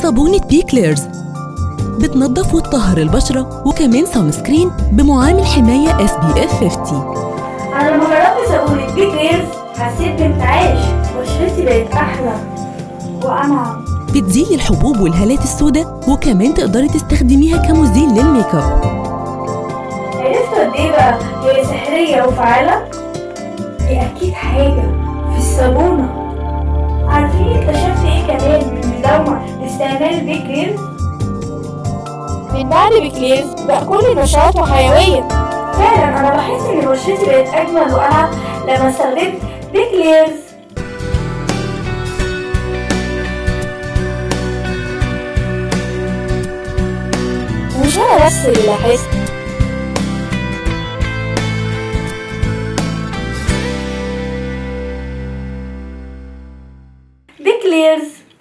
صابونة بيكليرز بتنظف وتطهر البشرة وكمان سان سكرين بمعامل حماية اس بي اف 50 انا لما جربت صابونة بيك ريرز حسيت بانتعاش بشرتي بقت احلى وانعم بتزيل الحبوب والهالات السوداء وكمان تقدري تستخدميها كمزيل للميك اب عرفت قد ايه بقى هي سحرية وفعالة؟ دي أكيد حاجة في الصابونة عارفين اكتشفت ايه كمان من مداومة لاستعمال البيك ريرز؟ من بعد بيك ريرز بقى كل نشاط وحيوية فعلا أنا بحس إن بشرتي بقت أجمل وأنعم لما استخدمت بيك ريرز مش أنا بس اللي لاحظت بيكليرز